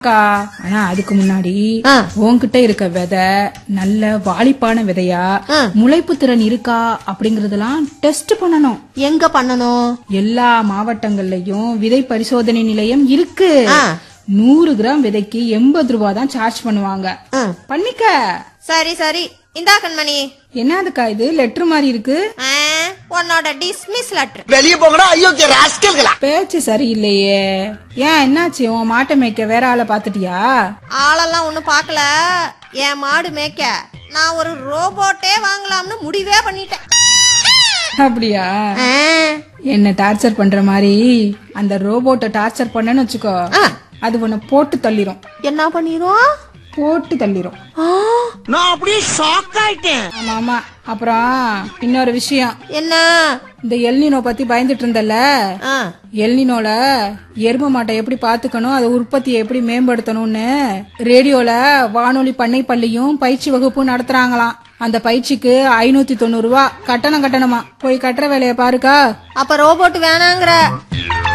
அக்கா ஆனா அதுக்கு முன்னாடி ஆ. உன்கிட்ட இருக்க விதை நல்ல வாலிப்பான விதையா ஆ. முளைப்பு திறன் இருக்கா அப்படிங்கறதெல்லாம் டெஸ்ட் பண்ணணும் எங்க பண்ணணும் எல்லா மாவட்டங்கள்லயும் விதை பரிசோதனை நிலையம் இருக்கு ஆ. நூறு கிராம் விதைக்கு எண்பது ரூபா தான் சார்ஜ் பண்ணுவாங்க ஆ. பண்ணிக்க சரி சரி இந்தா கண்மணி என்னதுக்கா இது லெட்டர் மாதிரி இருக்கு ஆ, உன்னோட டிஸ்மிஸ் லெட்டர் வெளியே போங்கடா ஐயோ ராஸ்கல்களா பேச்சு சரியில்லையே ஏன் என்னாச்சு உன் மாட்டை மேய்க்க வேற ஆளை பாத்துட்டியா ஆளெல்லாம் ஒண்ணும் பார்க்கல என் மாடு மேய்க்க நான் ஒரு ரோபோட்டே வாங்கலாம்னு முடிவே பண்ணிட்டேன் அப்படியா ஆ, என்ன டார்ச்சர் பண்ற மாதிரி அந்த ரோபோட்டை டார்ச்சர் பண்ணேன்னு வச்சுக்கோ ஆ. அது உன்னை போட்டு தள்ளிரும் என்ன பண்ணிரும் போட்டு தள்ளிரும் ஆ, நான் அப்படியே ஷாக் ஆயிட்டேன் ஆமா ஆமா அப்புறம் இன்னொரு விஷயம் என்ன இந்த எல்னினோ பத்தி பயந்துட்டு இருந்தல ஆ, எல்னினோல எரும மாட்டை எப்படி பாத்துக்கணும் அதை உற்பத்தியை எப்படி மேம்படுத்தணும்னு ரேடியோல வானொலி பண்ணை பள்ளியும் பயிற்சி வகுப்பும் நடத்துறாங்களாம் அந்த பயிற்சிக்கு ஐநூத்தி தொண்ணூறு ரூபா கட்டணம் கட்டணமா போய் கட்டுற வேலையை பாருக்கா அப்ப ரோபோட் வேணாங்கிற